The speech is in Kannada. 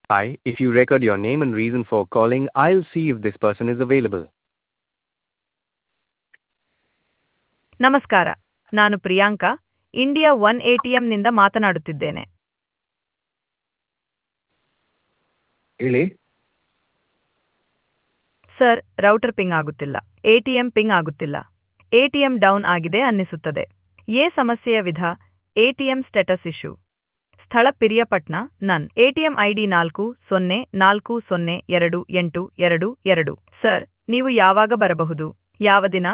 Hi, if you record your name and reason for calling, I'll see if this person is available. ನಮಸ್ಕಾರ ನಾನು ಪ್ರಿಯಾಂಕಾ ಇಂಡಿಯಾ ಒನ್ ಎಟಿಎಂನಿಂದ ಮಾತನಾಡುತ್ತಿದ್ದೇನೆ ಹೇಳಿ ಸರ್ ರೌಟರ್ ಪಿಂಗ್ ಆಗುತ್ತಿಲ್ಲ ಎಟಿಎಂ ಪಿಂಗ್ ಆಗುತ್ತಿಲ್ಲ ಎಟಿಎಂ ಡೌನ್ ಆಗಿದೆ ಅನ್ನಿಸುತ್ತದೆ ಎ ಸಮಸ್ಯೆಯ ವಿಧ ಎಟಿಎಂ ಸ್ಟೇಟಸ್ ಇಶ್ಯೂ ಸ್ಥಳ ಪಿರಿಯಪಟ್ನ ನನ್ ಎಟಿಎಂ ಐಡಿ ನಾಲ್ಕು ಸೊನ್ನೆ ನಾಲ್ಕು ಸೊನ್ನೆ ಎರಡು ಎಂಟು ಎರಡು ಎರಡು ಸರ್ ನೀವು ಯಾವಾಗ ಬರಬಹುದು ಯಾವ ದಿನ